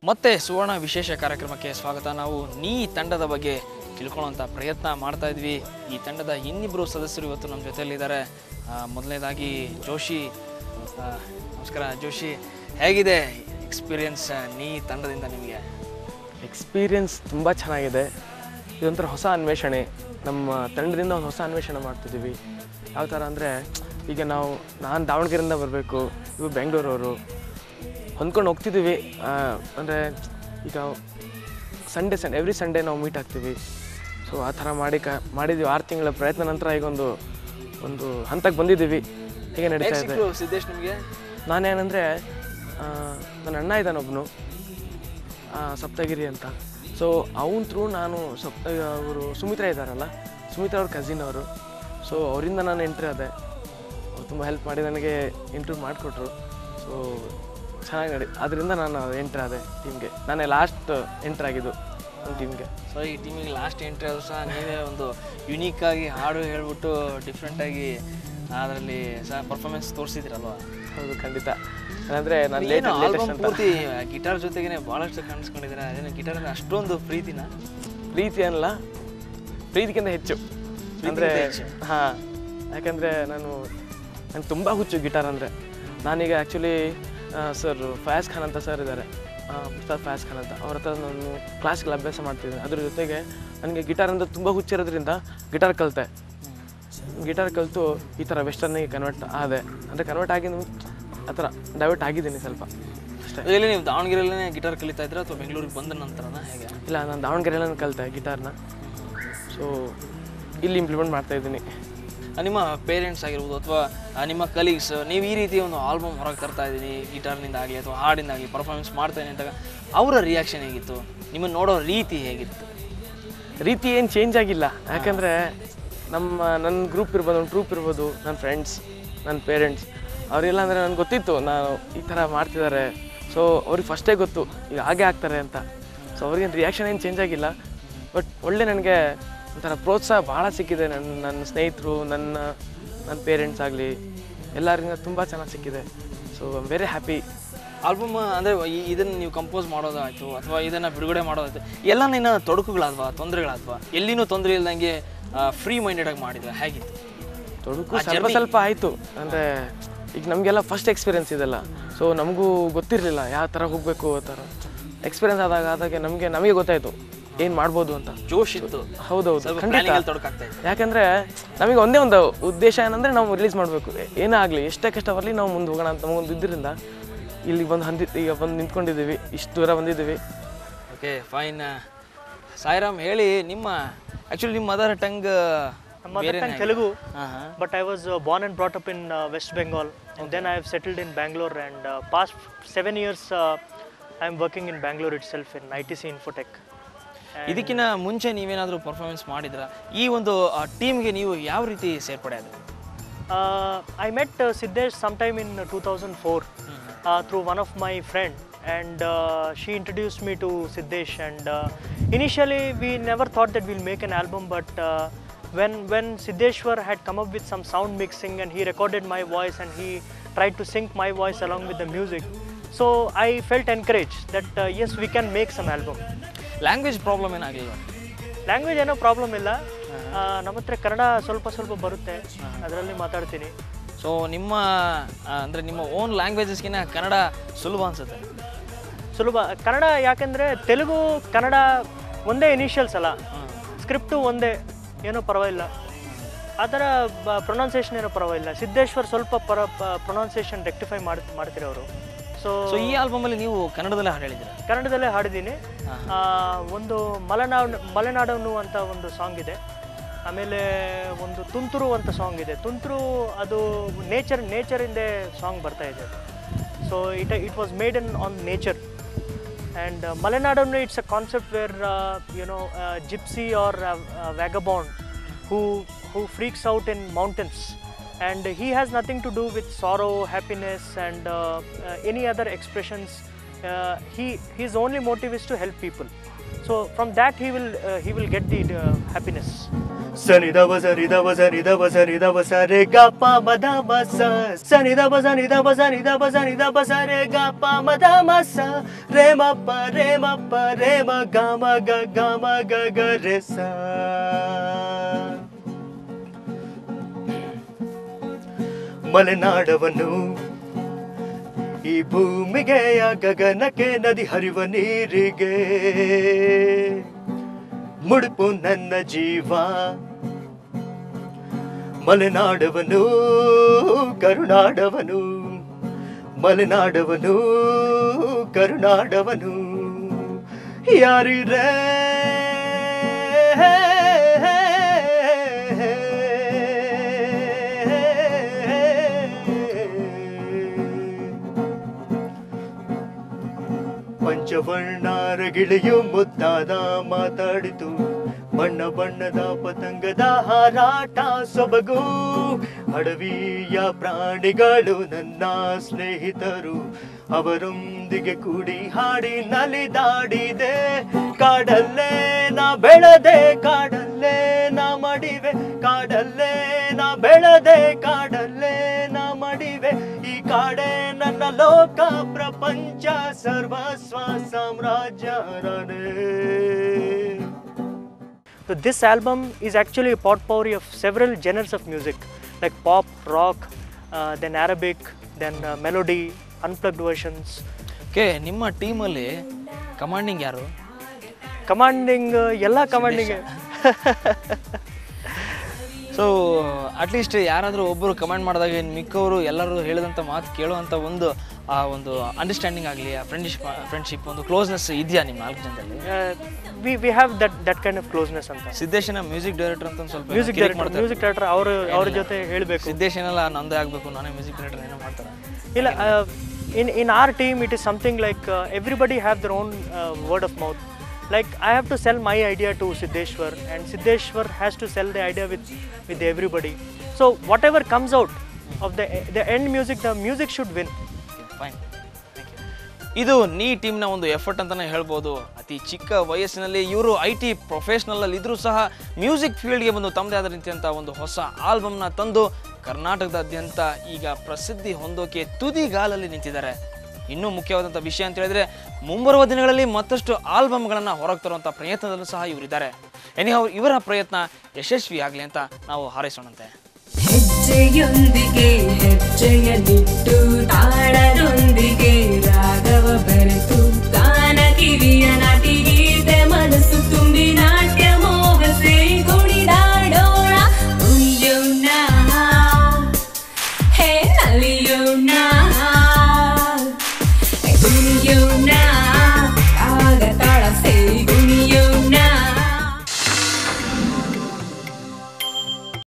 ಮತ್ತೆ ಸುವರ್ಣ ವಿಶೇಷ ಕಾರ್ಯಕ್ರಮಕ್ಕೆ ಸ್ವಾಗತ ನಾವು ನೀ ತಂಡದ ಬಗ್ಗೆ ತಿಳ್ಕೊಳ್ಳೋಂಥ ಪ್ರಯತ್ನ ಮಾಡ್ತಾ ಇದ್ವಿ ಈ ತಂಡದ ಇನ್ನಿಬ್ಬರು ಸದಸ್ಯರು ಇವತ್ತು ನಮ್ಮ ಜೊತೆಯಲ್ಲಿದ್ದಾರೆ ಆ, ಮೊದಲನೇದಾಗಿ ಜೋಶಿ ಆ, ನಮಸ್ಕಾರ ಜೋಶಿ ಹೇಗಿದೆ ಎಕ್ಸ್ಪೀರಿಯನ್ಸ್ ನೀ ತಂಡದಿಂದ ನಿಮಗೆ ಎಕ್ಸ್ಪೀರಿಯನ್ಸ್ ತುಂಬ ಚೆನ್ನಾಗಿದೆ ಇದೊಂಥರ ಹೊಸ ಅನ್ವೇಷಣೆ ನಮ್ಮ ತಂಡದಿಂದ ಒಂದು ಹೊಸ ಅನ್ವೇಷಣೆ ಮಾಡ್ತಿದ್ದೀವಿ ಯಾವ ಥರ ಅಂದರೆ ಈಗ ನಾವು ನಾನು ದಾವಣಗೆರೆಯಿಂದ ಬರಬೇಕು ಇವು ಬೆಂಗಳೂರವರು ಹೊಂದ್ಕೊಂಡು ಹೋಗ್ತಿದ್ದೀವಿ ಅಂದರೆ ಈಗ ಸಂಡೇ ಸಂಡೇ ಎವ್ರಿ ಸಂಡೇ ನಾವು ಮೀಟ್ ಆಗ್ತೀವಿ ಸೊ ಆ ಥರ ಮಾಡಿ ಕ ಮಾಡಿದ್ದೀವಿ ಆರು ತಿಂಗಳ ಪ್ರಯತ್ನ ನಂತರ ಈಗ ಒಂದು ಒಂದು ಹಂತಕ್ಕೆ ಬಂದಿದ್ದೀವಿ ಹೀಗೆ ನಡೀತಾ ಇದೆ ಸಿಕ್ರು ಸಿದ್ದೇಶ್ ನಿಮಗೆ ನಾನೇನಂದರೆ ನನ್ನ ಅಣ್ಣ ಇದ್ದಾನೊಬ್ಬನು ಸಪ್ತಗಿರಿ ಅಂತ ಸೊ ಅವನ ಥ್ರೂ ನಾನು ಸಪ್ ಅವರು ಸುಮಿತ್ರಾ ಇದ್ದಾರಲ್ಲ ಸುಮಿತ್ರಾ ಅವ್ರ ಕಸಿನ್ ಅವರು ಸೊ ಅವರಿಂದ ನಾನು ಎಂಟ್ರಿ ಆದೆ ಅವ್ರು ತುಂಬ ಹೆಲ್ಪ್ ಮಾಡಿ ನನಗೆ ಇಂಟರ್ವ್ಯೂ ಮಾಡಿಕೊಟ್ರು ಸೊ ಚೆನ್ನಾಗಿ ನಡಿ ಅದರಿಂದ ನಾನು ಎಂಟ್ರ್ ಆದೆ ಟೀಮ್ಗೆ ನಾನೇ ಲಾಸ್ಟ್ ಎಂಟ್ರ್ ಆಗಿದ್ದು ನನ್ನ ಟೀಮ್ಗೆ ಸೊ ಈ ಟೀಮಿಗೆ ಲಾಸ್ಟ್ ಎಂಟ್ರಿ ಆದರೂ ಸಹ ನೀವೇ ಒಂದು ಯುನೀಕ್ ಆಗಿ ಹಾಡು ಹೇಳ್ಬಿಟ್ಟು ಡಿಫ್ರೆಂಟಾಗಿ ಅದರಲ್ಲಿ ಸಹ ಪರ್ಫಾರ್ಮೆನ್ಸ್ ತೋರಿಸಿದ್ರಲ್ವಾ ಹೌದು ಖಂಡಿತ ಅಂದರೆ ನಾನು ಲೇಟ್ ಏನು ಆಲ್ಬಮ್ ಲೇಟೆಸ್ಟ್ ಅಂತ ಪೂರ್ತಿ ಗಿಟಾರ್ ಜೊತೆಗೇನೆ ಭಾಳಷ್ಟು ಕಾಣಿಸ್ಕೊಂಡಿದ್ದೀರಾ ಅದೇನು ಗಿಟಾರ್ ಅಂದ್ರೆ ಅಷ್ಟೊಂದು ಪ್ರೀತಿನ ಪ್ರೀತಿ ಅನ್ನಲ್ಲ ಪ್ರೀತಿಗಿಂತ ಹೆಚ್ಚು ಅಂದರೆ ಹೆಚ್ಚು. ಹಾಂ ಯಾಕಂದರೆ ನಾನು ನಂಗೆ ತುಂಬ ಹುಚ್ಚು ಗಿಟಾರ್ ಅಂದರೆ ನಾನೀಗ ಆ್ಯಕ್ಚುಲಿ ಸರ್ ಫಯಾಜ್ ಖಾನ್ ಅಂತ ಸರ್ ಇದ್ದಾರೆ ಮುಸ್ತಾದ್ ಫಯಾಜ್ ಖಾನ್ ಅಂತ ಅವ್ರ ಹತ್ರ ನಾನು ಕ್ಲಾಸಿಕಲ್ ಅಭ್ಯಾಸ ಮಾಡ್ತಿದ್ದೆ ಅದ್ರ ಜೊತೆಗೆ ನನಗೆ ಗಿಟಾರ್ ಅಂದರೆ ತುಂಬ ಹುಚ್ಚಿರೋದ್ರಿಂದ ಗಿಟಾರ್ ಕಲಿತೆ ಗಿಟಾರ್ ಕಲಿತು ಈ ಥರ ವೆಸ್ಟರ್ನಿಗೆ ಕನ್ವರ್ಟ್ ಆದೆ ಅಂದರೆ ಕನ್ವರ್ಟ್ ಆಗಿ ಆ ಥರ ಡೈವರ್ಟ್ ಆಗಿದ್ದೀನಿ ಸ್ವಲ್ಪ ಅಷ್ಟೇ ಇಲ್ಲಿ ನೀವು ದಾವಣಗೆರೆಯಲ್ಲೇ ಗಿಟಾರ್ ಕಲಿತಾ ಇದ್ರ ಅಥವಾ ಬೆಂಗಳೂರಿಗೆ ಬಂದ ನಂತರನ ಹೇಗೆ ಇಲ್ಲ ನಾನು ದಾವಣಗೆರೆಯಲ್ಲಿ ಕಲಿತೆ ಗಿಟಾರ್ನ ಸೊ ಇಲ್ಲಿ ಇಂಪ್ಲಿಮೆಂಟ್ ಮಾಡ್ತಾ ಇದ್ದೀನಿ ಆ, ನಿಮ್ಮ ಪೇರೆಂಟ್ಸ್ ಆಗಿರ್ಬೋದು ಅಥವಾ ಆ, ನಿಮ್ಮ ಕಲೀಗ್ಸ್ ನೀವು ಈ ರೀತಿ ಒಂದು ಆಲ್ಬಮ್ ಹೊರಗೆ ತರ್ತಾ ಇದ್ದೀನಿ ಗಿಟಾರ್ನಿಂದ ಆಗಲಿ ಅಥವಾ ಹಾಡಿಂದ ಆಗಲಿ ಪರ್ಫಾರ್ಮೆನ್ಸ್ ಮಾಡ್ತಾ ಇದ್ದೀನಿ ಅಂದಾಗ ಅವರ ರಿಯಾಕ್ಷನ್ ಹೇಗಿತ್ತು ನಿಮ್ಮನ್ನು ನೋಡೋ ರೀತಿ ಹೇಗಿತ್ತು ರೀತಿ ಏನು ಚೇಂಜ್ ಆಗಿಲ್ಲ ಯಾಕಂದರೆ ನಮ್ಮ ನನ್ನ ಗ್ರೂಪ್ ಇರ್ಬೋದು ನನ್ನ ಟ್ರೂಪ್ ಇರ್ಬೋದು ನನ್ನ ಫ್ರೆಂಡ್ಸ್ ನನ್ನ ಪೇರೆಂಟ್ಸ್ ಅವರೆಲ್ಲ ಅಂದರೆ ನನಗೆ ಗೊತ್ತಿತ್ತು ನಾನು ಈ ಥರ ಮಾಡ್ತಿದ್ದಾರೆ ಸೊ ಅವ್ರಿಗೆ ಫಸ್ಟೇ ಗೊತ್ತು ಈಗ ಹಾಗೆ ಆಗ್ತಾರೆ ಅಂತ ಸೊ ಅವ್ರಿಗೇನು ರಿಯಾಕ್ಷನ್ ಏನು ಚೇಂಜ್ ಆಗಿಲ್ಲ ಬಟ್ ಒಳ್ಳೆ ನನಗೆ ಒಂಥರ ಪ್ರೋತ್ಸಾಹ ಭಾಳ ಸಿಕ್ಕಿದೆ ನನ್ನ ನನ್ನ ಸ್ನೇಹಿತರು ನನ್ನ ನನ್ನ ಪೇರೆಂಟ್ಸ್ ಆಗಲಿ ಎಲ್ಲರಿಗೂ ತುಂಬ ಚೆನ್ನಾಗಿ ಸಿಕ್ಕಿದೆ so I very happy album ಅಂದರೆ ಇದನ್ನು ನೀವು ಕಂಪೋಸ್ ಮಾಡೋದಾಯಿತು ಅಥವಾ ಇದನ್ನು ಬಿಡುಗಡೆ ಮಾಡೋದಾಯ್ತು ಎಲ್ಲ ನಿನ್ನ ತೊಡಕುಗಳಾದ್ವಾ ತೊಂದರೆಗಳಾದ್ವಾ ಎಲ್ಲಿನೂ ತೊಂದರೆ ಇಲ್ದಂಗೆ ಫ್ರೀ ಮೈಂಡೆಡಾಗಿ ಮಾಡಿದ್ರೆ ಹೇಗಿತ್ತು ತೊಡಕು ಸ್ವಲ್ಪ ಸ್ವಲ್ಪ ಆಯಿತು ಅಂದರೆ ಈಗ ನಮಗೆಲ್ಲ ಫಸ್ಟ್ ಎಕ್ಸ್ಪೀರಿಯನ್ಸ್ ಇದೆಲ್ಲ ಸೊ ನಮಗೂ ಗೊತ್ತಿರಲಿಲ್ಲ ಯಾವ ಥರ ಹೋಗಬೇಕು ಆ ಥರ ಎಕ್ಸ್ಪೀರಿಯನ್ಸ್ ಆದಾಗ ಆದಾಗ ನಮಗೆ ನಮಗೆ ಗೊತ್ತಾಯಿತು ಏನು ಮಾಡ್ಬೋದು ಅಂತ ಜೋಶ್ ಇತ್ತು ಹೌದೌದು ಸ್ವಲ್ಪ ಖಂಡಿತ ಪ್ಲಾನಿಂಗಲ್ಲಿ ತೊಡಕಾಗ್ತಾ ಇತ್ತು ಯಾಕಂದರೆ ನಮಗೆ ಒಂದೇ ಒಂದು ಉದ್ದೇಶ ಏನಂದರೆ ನಾವು ರಿಲೀಸ್ ಮಾಡಬೇಕು ಏನೇ ಆಗಲಿ ಎಷ್ಟೇ ಕಷ್ಟ ಬರಲಿ ನಾವು ಮುಂದೆ ಹೋಗೋಣ ಅಂತ ನಮಗೊಂದು ಇದ್ರಿಂದ ಇಲ್ಲಿ ಬಂದು ಹಂದಿ ಈಗ ಬಂದು ನಿಂತ್ಕೊಂಡಿದ್ದೀವಿ ಇಷ್ಟು ದೂರ ಬಂದಿದ್ದೀವಿ ಓಕೆ ಫೈನ್ ಸಾಯಿರಾಮ್ ಹೇಳಿ ನಿಮ್ಮ ಆ್ಯಕ್ಚುಲಿ ನಿಮ್ಮ ಮದರ್ ಟಂಗ್ ನಮ್ಮ mother tongue Telugu, ಹಾಂ ಹಾಂ but I was uh, born and brought up in uh, West Bengal, and then I have settled in Bangalore. And uh, past seven years, uh, I am working in Bangalore itself in ITC Infotech. ಇದಕ್ಕಿಂತ ಮುಂಚೆ ನೀವೇನಾದರೂ performance ಮಾಡಿದ್ರ ಈ ಒಂದು ಟೀಮ್ಗೆ ನೀವು ಯಾವ ರೀತಿ ಸೇರ್ಪಡೆ ಆದ್ರಿ Uh, I met uh, Siddesh sometime in uh, 2004 uh, through one of my friend, and uh, she introduced me to Siddesh. And uh, initially, we never thought that we'll make an album, but uh, when when Siddeshwar had come up with some sound mixing and he recorded my voice and he tried to sync my voice along with the music, so I felt encouraged that uh, yes, we can make some album. Language problem ಏನಾಗಲಿಲ್ಲ language ಏನೋ problem ಇಲ್ಲ ಆ, ನಮ್ಮ ಹತ್ರ ಕನ್ನಡ ಸ್ವಲ್ಪ ಸ್ವಲ್ಪ ಬರುತ್ತೆ ಅದರಲ್ಲಿ ಮಾತಾಡ್ತೀನಿ ಸೊ ನಿಮ್ಮ ಆ, ಅಂದ್ರೆ ನಿಮ್ಮ ಓನ್ ಲ್ಯಾಂಗ್ವೇಜಸ್ಗಿನ ಕನ್ನಡ ಸುಲಭ ಅನ್ಸುತ್ತೆ ಸುಲಭ ಕನ್ನಡ ಯಾಕೆಂದರೆ ತೆಲುಗು ಕನ್ನಡ ಒಂದೇ ಇನಿಷಿಯಲ್ಸ್ ಅಲ್ಲ ಸ್ಕ್ರಿಪ್ಟು ಒಂದೇ ಏನೂ ಪರವಾಗಿಲ್ಲ ಆ ಥರ ಪ್ರೊನೌನ್ಸಿಯೇಷನ್ ಏನೋ ಪರವಾಗಿಲ್ಲ ಸಿದ್ದೇಶ್ವರ್ ಸ್ವಲ್ಪ ಪರ ಪ್ರೊನೌನ್ಸಿಯೇಷನ್ ರೆಕ್ಟಿಫೈ ಮಾಡಿ ಮಾಡ್ತೀರಿ ಅವರು ಸೊ ಸೊ ಈ ಆಲ್ಬಮಲ್ಲಿ ನೀವು ಕನ್ನಡದಲ್ಲೇ ಹಾಡು ಹೇಳಿದ್ದೀರಾ ಕನ್ನಡದಲ್ಲೇ ಹಾಡಿದ್ದೀನಿ ಆ, ಒಂದು ಮಲೆನಾಡು ಮಲೆನಾಡು ಅಂತ ಒಂದು ಸಾಂಗ್ ಇದೆ ಆಮೇಲೆ ಒಂದು ತುಂತುರು ಅಂತ ಸಾಂಗ್ ಇದೆ ತುಂತುರು ಅದು ನೇಚರ್ ನೇಚರಿಂದೇ ಸಾಂಗ್ ಬರ್ತಾ ಇದೆ so it it was made in on nature and Malenadu it's a concept where you know gypsy or vagabond who who freaks out in mountains and he has nothing to do with sorrow happiness and uh, uh, any other expressions uh, he his only motive is to help people so from that he will uh, he will get the uh, happiness ಸನಿ ದವ ಸನಿ ದವ ಸನಿ ದವ ಸನಿ ದವ ಸರೆ ಗ ಪ ಮ the ಮ ಸ ಸನಿ ದವ ಸನಿ ದವ ಸನಿ ದವ ಸನಿ ದವ ಸರೆ ಗ ಪ ಮ ದ ಮ ಸ ರೇ ಮ ಪ ರೇ ಮ ಪ ರೇ ಮ ಗ ಮ ಗ ಗ ಮ ಗ ಗ ರೇ ಸ ಮಲೆನಾಡವನ್ನು ಈ ಭೂಮಿಗೆ ಆ ಗಗನಕ್ಕೆ ನದಿ ಹರಿವ ನೀರಿಗೆ ಮುಡುಪು ನನ್ನ ಜೀವ ಮಲೆನಾಡವನು ಕರುನಾಡವನು ಮಲೆನಾಡವನು ಕರುನಾಡವನು ಯಾರಿರೇ ಪಂಚವರ್ಣಾರ ಗಿಳಿಯು ಮುದ್ದಾದ ಮಾತಾಡಿತು ಬಣ್ಣ ಬಣ್ಣದ ಪತಂಗದ ಹಾರಾಟ ಸೊಬಗು ಅಡವಿಯ ಪ್ರಾಣಿಗಳು ನನ್ನ ಸ್ನೇಹಿತರು ಅವರೊಂದಿಗೆ ಕೂಡಿ ಹಾಡಿ ನಲಿದಾಡಿದೆ ಕಾಡಲ್ಲೇ ನಾ ಬೆಳೆದೆ ಕಾಡಲ್ಲೇ ನಾ ಮಡಿವೆ ಕಾಡಲ್ಲೇ ನಾ ಬೆಳೆದೆ ಕಾಡಲ್ಲೇ ನಾ ಮಡಿವೆ ಈ ಕಾಡೇ ನನ್ನ ಲೋಕ ಪ್ರಪಂಚ ಸರ್ವಸ್ವ ಸಾಮ್ರಾಜ್ಯ ರನೇ So this album is actually a potpourri of several genres of music like pop, rock, uh, then Arabic, then uh, melody, unplugged versions. Okay ನಿಮ್ಮ ಟೀಮಲ್ಲಿ ಕಮಾಂಡಿಂಗ್ ಯಾರು ಕಮಾಂಡಿಂಗ್ ಎಲ್ಲ ಕಮಾಂಡಿಂಗ್ ಸೊ ಅಟ್ಲೀಸ್ಟ್ ಯಾರಾದರೂ ಒಬ್ಬರು ಕಮೆಂಟ್ ಮಾಡಿದಾಗ ಇನ್ನು ಮಿಕ್ಕವರು ಎಲ್ಲರೂ ಹೇಳಿದಂಥ ಮಾತು ಕೇಳುವಂಥ ಒಂದು ಆ ಒಂದು ಅಂಡರ್ಸ್ಟ್ಯಾಂಡಿಂಗ್ ಆಗಲಿ ಆ ಫ್ರೆಂಡ್ಶಿಪ್ ಫ್ರೆಂಡ್ಶಿಪ್ ಒಂದು ಕ್ಲೋಸ್ನೆಸ್ ಇದೆಯಾ ನಿಮ್ಮ ನಾಲ್ಕು ಜನದಲ್ಲಿ we we have that that kind of closeness ಅಂತ ಸಿದ್ದೇಶನ ಮ್ಯೂಸಿಕ್ ಡೈರೆಕ್ಟರ್ ಅಂತ ಒಂದು ಸ್ವಲ್ಪ ಮ್ಯೂಸಿಕ್ ಕಿರಿಕ್ ಡೈರೆಕ್ಟರ್ ಮಾಡ್ತಾರೆ ಮ್ಯೂಸಿಕ್ ಡೈರೆಕ್ಟರ್ ಅವ್ರ ಅವ್ರ ಜೊತೆ ಹೇಳಬೇಕು ಸಿದ್ದೇಶನೆಲ್ಲ ನಂದೇ ಆಗಬೇಕು ನಾನೇ ಮ್ಯೂಸಿಕ್ ಡೈರೆಕ್ಟರ್ ಏನೋ ಮಾಡ್ತಾರೆ ಇಲ್ಲ in in our team it is something like everybody have their own word of mouth like I have to sell my idea to Siddeshwar and Siddeshwar has to sell the idea with with everybody so whatever comes out of the the end music the music should win fine ಇದು ನೀ ಟೀಮ್ನ ಒಂದು effort ಅಂತಲೇ ಹೇಳ್ಬೋದು ಅತಿ ಚಿಕ್ಕ ವಯಸ್ಸಿನಲ್ಲಿ ಇವರು I T professional ಇದ್ರೂ ಸಹ ಮ್ಯೂಸಿಕ್ ಫೀಲ್ಡ್ಗೆ ಬಂದು ತಮ್ಮದೇ ಆದ ರೀತಿಯಂಥ ಒಂದು ಹೊಸ ಆಲ್ಬಮ್ನ ತಂದು ಕರ್ನಾಟಕದಾದ್ಯಂತ ಈಗ ಪ್ರಸಿದ್ಧಿ ಹೊಂದೋಕೆ ತುದಿಗಾಲಲ್ಲಿ ನಿಂತಿದ್ದಾರೆ ಇನ್ನೂ ಮುಖ್ಯವಾದಂಥ ವಿಷಯ ಅಂತ ಹೇಳಿದ್ರೆ ಮುಂಬರುವ ದಿನಗಳಲ್ಲಿ ಮತ್ತಷ್ಟು ಆಲ್ಬಮ್ಗಳನ್ನು ಹೊರಗೆ ತರುವಂಥ ಪ್ರಯತ್ನದಲ್ಲೂ ಸಹ ಇವರಿದ್ದಾರೆ ಎನಿಹೌ ಇವರ ಪ್ರಯತ್ನ ಯಶಸ್ವಿ ಆಗಲಿ ಅಂತ ನಾವು ಹಾರೈಸೋಣಂತೆ ಹೆಜ್ಜೆಯೊಂದಿಗೆ ಹೆಜ್ಜೆಯನ್ನಿಟ್ಟು ತಾಳದೊಂದಿಗೆ